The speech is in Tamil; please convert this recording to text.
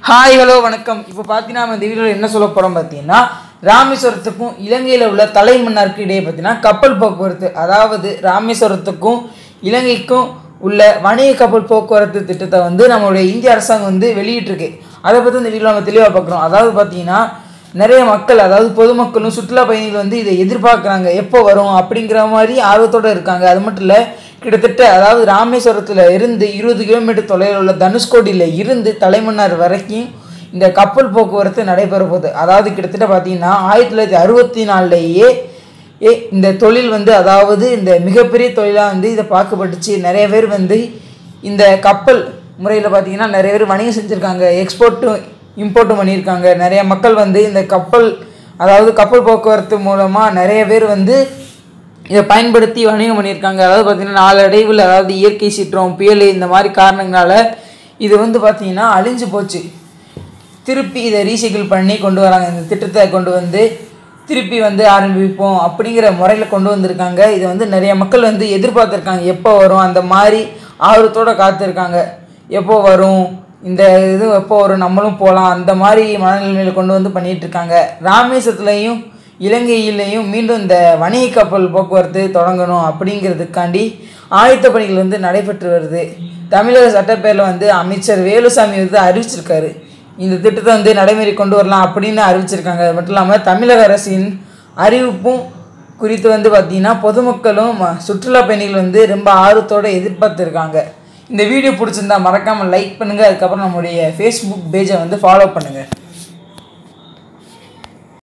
ஹாய் ஹலோ வணக்கம் இப்போ பார்த்தீங்கன்னா நம்ம இந்த வீடியோவில் என்ன சொல்ல போகிறோம் பார்த்தீங்கன்னா ராமேஸ்வரத்துக்கும் இலங்கையில் உள்ள தலைமன்னாருக்கு இடையே பார்த்தீங்கன்னா கப்பல் போக்குவரத்து அதாவது ராமேஸ்வரத்துக்கும் இலங்கைக்கும் உள்ள வணிக கப்பல் போக்குவரத்து திட்டத்தை வந்து நம்மளுடைய இந்திய அரசாங்கம் வந்து வெளியிட்டிருக்கு அதை பற்றி இந்த வீடியோவில் நம்ம தெளிவாக பார்க்குறோம் அதாவது பார்த்தீங்கன்னா நிறைய மக்கள் அதாவது பொதுமக்களும் சுற்றுலா பயணிகள் வந்து இதை எதிர்பார்க்குறாங்க எப்போ வரும் அப்படிங்கிற மாதிரி ஆர்வத்தோடு இருக்காங்க அது மட்டும் இல்லை கிட்டத்தட்ட அதாவது ராமேஸ்வரத்தில் இருந்து இருபது கிலோமீட்டர் தொலைவில் உள்ள தனுஷ்கோடியில் இருந்து தலைமன்னார் வரைக்கும் இந்த கப்பல் போக்குவரத்து நடைபெற போகுது அதாவது கிட்டத்தட்ட பார்த்தீங்கன்னா ஆயிரத்தி தொள்ளாயிரத்தி அறுபத்தி நாலுலேயே ஏ இந்த தொழில் வந்து அதாவது இந்த மிகப்பெரிய தொழிலாக வந்து இதை பார்க்கப்பட்டுச்சு நிறைய பேர் வந்து இந்த கப்பல் முறையில் பார்த்தீங்கன்னா நிறைய பேர் வணிகம் செஞ்சுருக்காங்க எக்ஸ்போர்ட்டும் இம்போர்ட்டும் பண்ணியிருக்காங்க நிறைய மக்கள் வந்து இந்த கப்பல் அதாவது கப்பல் போக்குவரத்து மூலமாக நிறைய பேர் வந்து இதை பயன்படுத்தி வணிகம் பண்ணியிருக்காங்க அதாவது பார்த்திங்கன்னா நாளடைவில் அதாவது இயற்கை சீற்றம் புயல் இந்த மாதிரி காரணங்களால இது வந்து பார்த்திங்கன்னா அழிஞ்சு போச்சு திருப்பி இதை ரீசைக்கிள் பண்ணி கொண்டு வராங்க இந்த திட்டத்தை கொண்டு வந்து திருப்பி வந்து ஆரம்பிப்போம் அப்படிங்கிற முறையில் கொண்டு வந்திருக்காங்க இதை வந்து நிறைய மக்கள் வந்து எதிர்பார்த்துருக்காங்க எப்போ வரும் அந்த மாதிரி ஆர்வத்தோடு காத்திருக்காங்க எப்போ வரும் இந்த இது எப்போ வரும் நம்மளும் போகலாம் அந்த மாதிரி மனநிலைமையில் கொண்டு வந்து பண்ணிகிட்டு இருக்காங்க ராமேஸ்வரத்துலேயும் இலங்கையிலையும் மீண்டும் இந்த வணிக கப்பல் போக்குவரத்து தொடங்கணும் அப்படிங்கிறதுக்காண்டி ஆயத்த பணிகள் வந்து நடைபெற்று வருது தமிழக சட்டப்பேரில் வந்து அமைச்சர் வேலுசாமி வந்து அறிவிச்சிருக்காரு இந்த திட்டத்தை வந்து நடைமுறை கொண்டு வரலாம் அப்படின்னு அறிவிச்சிருக்காங்க அது மட்டும் இல்லாமல் தமிழக அரசின் அறிவிப்பும் குறித்து வந்து பார்த்திங்கன்னா பொதுமக்களும் ம- சுற்றுலா பயணிகள் வந்து ரொம்ப ஆர்வத்தோடு எதிர்பார்த்துருக்காங்க இந்த வீடியோ பிடிச்சிருந்தா மறக்காமல் லைக் பண்ணுங்கள் அதுக்கப்புறம் நம்முடைய ஃபேஸ்புக் பேஜை வந்து ஃபாலோ பண்ணுங்கள்